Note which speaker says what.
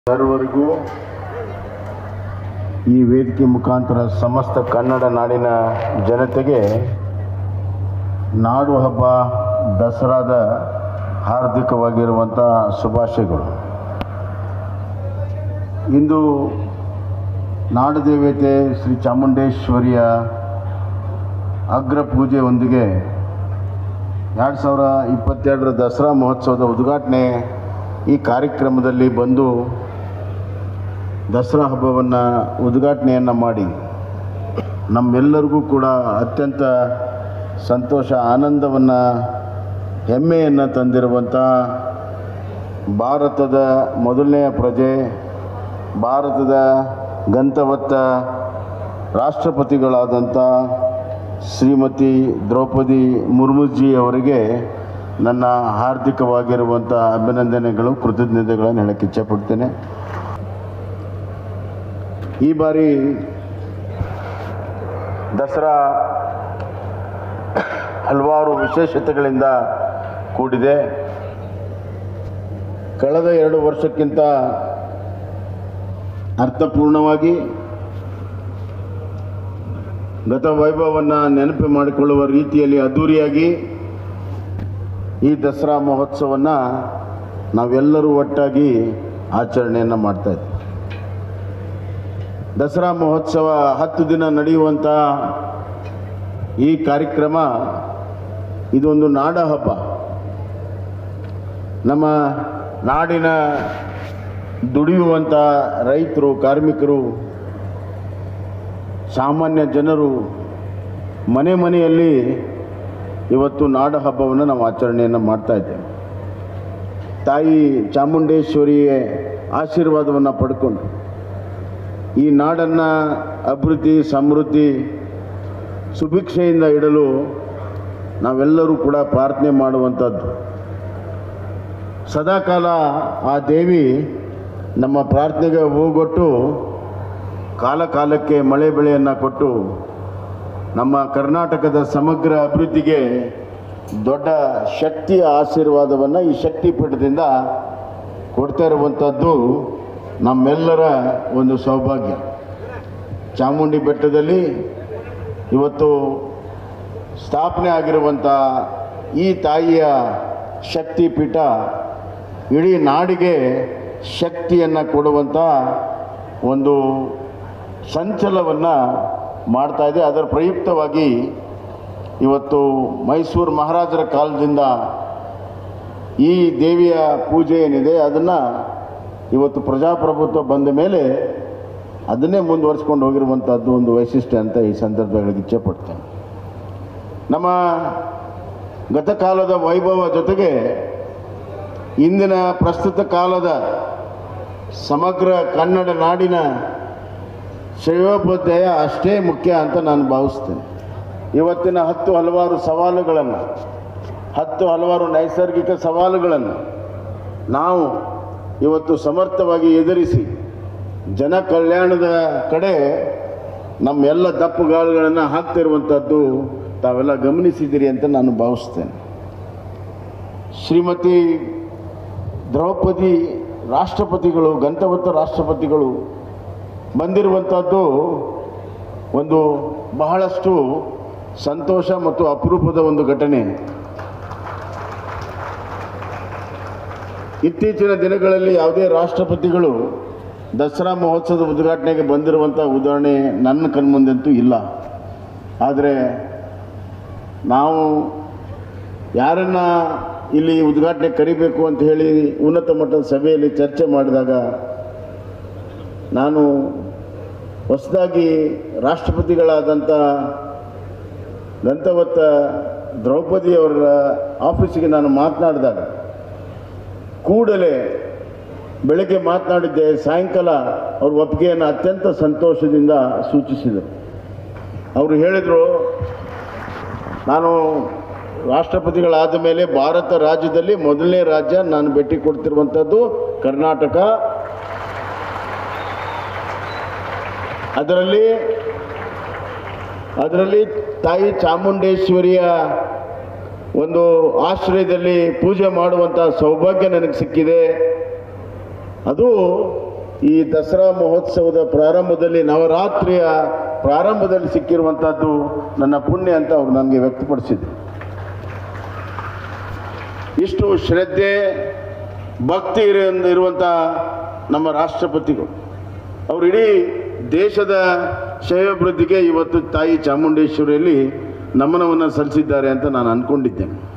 Speaker 1: ಸರ್ವರಿಗೂ ಈ ವೇದಿಕೆ ಮುಖಾಂತರ ಸಮಸ್ತ ಕನ್ನಡ ನಾಡಿನ ಜನತೆಗೆ ನಾಡು ಹಬ್ಬ ದಸರಾದ ಹಾರ್ದಿಕವಾಗಿರುವಂಥ ಶುಭಾಶಯಗಳು ಇಂದು ನಾಡದೇವತೆ ಶ್ರೀ ಚಾಮುಂಡೇಶ್ವರಿಯ ಅಗ್ರ ಪೂಜೆಯೊಂದಿಗೆ ಎರಡು ಸಾವಿರ ಇಪ್ಪತ್ತೆರಡರ ದಸರಾ ಮಹೋತ್ಸವದ ಉದ್ಘಾಟನೆ ಈ ಕಾರ್ಯಕ್ರಮದಲ್ಲಿ ಬಂದು ದಸರಾ ಹಬ್ಬವನ್ನು ಉದ್ಘಾಟನೆಯನ್ನು ಮಾಡಿ ನಮ್ಮೆಲ್ಲರಿಗೂ ಕೂಡ ಅತ್ಯಂತ ಸಂತೋಷ ಆನಂದವನ್ನು ಹೆಮ್ಮೆಯನ್ನು ತಂದಿರುವಂಥ ಭಾರತದ ಮೊದಲನೆಯ ಪ್ರಜೆ ಭಾರತದ ಗಂತವತ್ತ ರಾಷ್ಟ್ರಪತಿಗಳಾದಂಥ ಶ್ರೀಮತಿ ದ್ರೌಪದಿ ಮುರ್ಮುಜಿ ಅವರಿಗೆ ನನ್ನ ಹಾರ್ದಿಕವಾಗಿರುವಂಥ ಅಭಿನಂದನೆಗಳು ಕೃತಜ್ಞತೆಗಳನ್ನು ಹೇಳಕ್ಕೆ ಇಚ್ಛೆಪಡ್ತೇನೆ ಈ ಬಾರಿ ದಸರಾ ಹಲವಾರು ವಿಶೇಷತೆಗಳಿಂದ ಕೂಡಿದೆ ಕಳೆದ ಎರಡು ವರ್ಷಕ್ಕಿಂತ ಅರ್ಥಪೂರ್ಣವಾಗಿ ಗತ ವೈಭವವನ್ನು ನೆನಪು ಮಾಡಿಕೊಳ್ಳುವ ರೀತಿಯಲ್ಲಿ ಅದ್ಧೂರಿಯಾಗಿ ಈ ದಸರಾ ಮಹೋತ್ಸವವನ್ನು ನಾವೆಲ್ಲರೂ ಒಟ್ಟಾಗಿ ಆಚರಣೆಯನ್ನು ಮಾಡ್ತಾ ಇದ್ದೀವಿ ದಸರಾ ಮಹೋತ್ಸವ ಹತ್ತು ದಿನ ನಡೆಯುವಂಥ ಈ ಕಾರ್ಯಕ್ರಮ ಇದೊಂದು ನಾಡ ಹಬ್ಬ ನಮ್ಮ ನಾಡಿನ ದುಡಿಯುವಂಥ ರೈತರು ಕಾರ್ಮಿಕರು ಸಾಮಾನ್ಯ ಜನರು ಮನೆ ಮನೆಯಲ್ಲಿ ಇವತ್ತು ನಾಡ ಹಬ್ಬವನ್ನು ನಾವು ಆಚರಣೆಯನ್ನು ಮಾಡ್ತಾ ಇದ್ದೇವೆ ತಾಯಿ ಚಾಮುಂಡೇಶ್ವರಿಯ ಆಶೀರ್ವಾದವನ್ನು ಪಡ್ಕೊಂಡು ಈ ನಾಡನ್ನು ಅಭಿವೃದ್ಧಿ ಸಮೃದ್ಧಿ ಸುಭಿಕ್ಷೆಯಿಂದ ಇಡಲು ನಾವೆಲ್ಲರೂ ಕೂಡ ಪ್ರಾರ್ಥನೆ ಮಾಡುವಂಥದ್ದು ಸದಾಕಾಲ ಆ ದೇವಿ ನಮ್ಮ ಪ್ರಾರ್ಥನೆಗೆ ಹೋಗೊಟ್ಟು ಕಾಲ ಕಾಲಕ್ಕೆ ಮಳೆ ಬೆಳೆಯನ್ನು ಕೊಟ್ಟು ನಮ್ಮ ಕರ್ನಾಟಕದ ಸಮಗ್ರ ಅಭಿವೃದ್ಧಿಗೆ ದೊಡ್ಡ ಶಕ್ತಿಯ ಆಶೀರ್ವಾದವನ್ನು ಈ ಶಕ್ತಿ ಪೀಠದಿಂದ ಕೊಡ್ತಾ ಇರುವಂಥದ್ದು ನಮ್ಮೆಲ್ಲರ ಒಂದು ಸೌಭಾಗ್ಯ ಚಾಮುಂಡಿ ಬೆಟ್ಟದಲ್ಲಿ ಇವತ್ತು ಸ್ಥಾಪನೆ ಆಗಿರುವಂಥ ಈ ತಾಯಿಯ ಶಕ್ತಿ ಪೀಠ ಇಡೀ ನಾಡಿಗೆ ಶಕ್ತಿಯನ್ನು ಕೊಡುವಂಥ ಒಂದು ಸಂಚಲವನ್ನು ಮಾಡ್ತಾ ಇದೆ ಅದರ ಪ್ರಯುಕ್ತವಾಗಿ ಇವತ್ತು ಮೈಸೂರು ಮಹಾರಾಜರ ಕಾಲದಿಂದ ಈ ದೇವಿಯ ಪೂಜೆ ಏನಿದೆ ಅದನ್ನು ಇವತ್ತು ಪ್ರಜಾಪ್ರಭುತ್ವ ಬಂದ ಮೇಲೆ ಅದನ್ನೇ ಮುಂದುವರಿಸ್ಕೊಂಡು ಹೋಗಿರುವಂಥದ್ದು ಒಂದು ವೈಶಿಷ್ಟ್ಯ ಅಂತ ಈ ಸಂದರ್ಭಗಳಿಗೆ ಇಚ್ಛೆಪಡ್ತೇನೆ ನಮ್ಮ ಗತಕಾಲದ ವೈಭವ ಜೊತೆಗೆ ಇಂದಿನ ಪ್ರಸ್ತುತ ಕಾಲದ ಸಮಗ್ರ ಕನ್ನಡ ನಾಡಿನ ಶ್ರೇಯೋಪಾಧ್ಯಾಯ ಅಷ್ಟೇ ಮುಖ್ಯ ಅಂತ ನಾನು ಭಾವಿಸ್ತೇನೆ ಇವತ್ತಿನ ಹತ್ತು ಹಲವಾರು ಸವಾಲುಗಳನ್ನು ಹತ್ತು ಹಲವಾರು ನೈಸರ್ಗಿಕ ಸವಾಲುಗಳನ್ನು ನಾವು ಇವತ್ತು ಸಮರ್ಥವಾಗಿ ಎದುರಿಸಿ ಜನ ಕಲ್ಯಾಣದ ಕಡೆ ನಮ್ಮೆಲ್ಲ ದಪ್ಪುಗಾಳುಗಳನ್ನು ಹಾಕ್ತಿರುವಂಥದ್ದು ತಾವೆಲ್ಲ ಗಮನಿಸಿದ್ದೀರಿ ಅಂತ ನಾನು ಭಾವಿಸ್ತೇನೆ ಶ್ರೀಮತಿ ದ್ರೌಪದಿ ರಾಷ್ಟ್ರಪತಿಗಳು ಗಂತವತ್ತ ರಾಷ್ಟ್ರಪತಿಗಳು ಬಂದಿರುವಂಥದ್ದು ಒಂದು ಬಹಳಷ್ಟು ಸಂತೋಷ ಮತ್ತು ಅಪರೂಪದ ಒಂದು ಘಟನೆ ಇತ್ತೀಚಿನ ದಿನಗಳಲ್ಲಿ ಯಾವುದೇ ರಾಷ್ಟ್ರಪತಿಗಳು ದಸರಾ ಮಹೋತ್ಸವದ ಉದ್ಘಾಟನೆಗೆ ಬಂದಿರುವಂಥ ಉದಾಹರಣೆ ನನ್ನ ಕಣ್ಮುಂದಂತೂ ಇಲ್ಲ ಆದರೆ ನಾವು ಯಾರನ್ನು ಇಲ್ಲಿ ಉದ್ಘಾಟನೆ ಕರಿಬೇಕು ಅಂತ ಹೇಳಿ ಉನ್ನತ ಮಟ್ಟದ ಸಭೆಯಲ್ಲಿ ಚರ್ಚೆ ಮಾಡಿದಾಗ ನಾನು ಹೊಸದಾಗಿ ರಾಷ್ಟ್ರಪತಿಗಳಾದಂಥ ಗಂತವತ್ತ ದ್ರೌಪದಿಯವರ ಆಫೀಸಿಗೆ ನಾನು ಮಾತನಾಡಿದಾಗ ಕೂಡಲೇ ಬೆಳಗ್ಗೆ ಮಾತನಾಡಿದ್ದೆ ಸಾಯಂಕಾಲ ಅವ್ರ ಒಪ್ಪಿಗೆಯನ್ನು ಅತ್ಯಂತ ಸಂತೋಷದಿಂದ ಸೂಚಿಸಿದರು ಅವರು ಹೇಳಿದರು ನಾನು ರಾಷ್ಟ್ರಪತಿಗಳಾದ ಮೇಲೆ ಭಾರತ ರಾಜ್ಯದಲ್ಲಿ ಮೊದಲನೇ ರಾಜ್ಯ ನಾನು ಭೇಟಿ ಕೊಡ್ತಿರುವಂಥದ್ದು ಕರ್ನಾಟಕ ಅದರಲ್ಲಿ ಅದರಲ್ಲಿ ತಾಯಿ ಚಾಮುಂಡೇಶ್ವರಿಯ ಒಂದು ಆಶ್ರಯದಲ್ಲಿ ಪೂಜೆ ಮಾಡುವಂಥ ಸೌಭಾಗ್ಯ ನನಗೆ ಸಿಕ್ಕಿದೆ ಅದು ಈ ದಸರಾ ಮಹೋತ್ಸವದ ಪ್ರಾರಂಭದಲ್ಲಿ ನವರಾತ್ರಿಯ ಪ್ರಾರಂಭದಲ್ಲಿ ಸಿಕ್ಕಿರುವಂಥದ್ದು ನನ್ನ ಪುಣ್ಯ ಅಂತ ಅವರು ನನಗೆ ವ್ಯಕ್ತಪಡಿಸಿದ್ರು ಇಷ್ಟು ಶ್ರದ್ಧೆ ಭಕ್ತಿ ಇರು- ಇರುವಂಥ ನಮ್ಮ ರಾಷ್ಟ್ರಪತಿಗಳು ಅವರು ಇಡೀ ದೇಶದ ಶ್ರೇಯೋಭಿವೃದ್ಧಿಗೆ ಇವತ್ತು ತಾಯಿ ಚಾಮುಂಡೇಶ್ವರಿಯಲ್ಲಿ ನಮನವನ್ನು ಸಲ್ಲಿಸಿದ್ದಾರೆ ಅಂತ ನಾನು ಅಂದ್ಕೊಂಡಿದ್ದೇನೆ